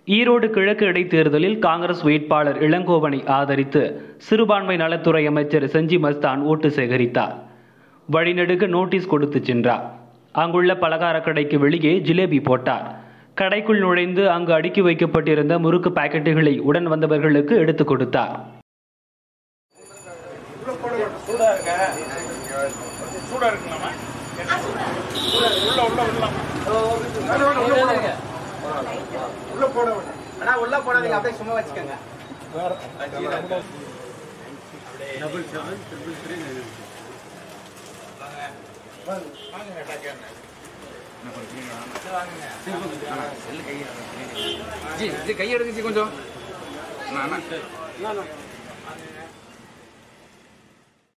ஈரோடு கிழக்கு இடைத்தேர்தலில் காங்கிரஸ் வேட்பாளர் இளங்கோவனை ஆதரித்து சிறுபான்மை நலத்துறை அமைச்சர் செஞ்சி மஸ்தான் ஓட்டு சேகரித்தார் வழிநெடுக நோட்டீஸ் கொடுத்து சென்றார் அங்குள்ள பலகார கடைக்கு வெளியே ஜிலேபி போட்டார் கடைக்குள் நுழைந்து அங்கு அடுக்கி வைக்கப்பட்டிருந்த முறுக்கு பாக்கெட்டுகளை உடன் வந்தவர்களுக்கு எடுத்துக் கொடுத்தார் சூடா இருக்க சூடா இருக்குங்களாமா உள்ள உள்ள விடலாம் உள்ள போட வேண்டாம் ஆனா உள்ள போடாதீங்க அப்படியே சும்மா வச்சுக்கோங்க வாங்க டாக்டர் ஜி இது கை எடுங்க ஜி கொஞ்சம் வாங்க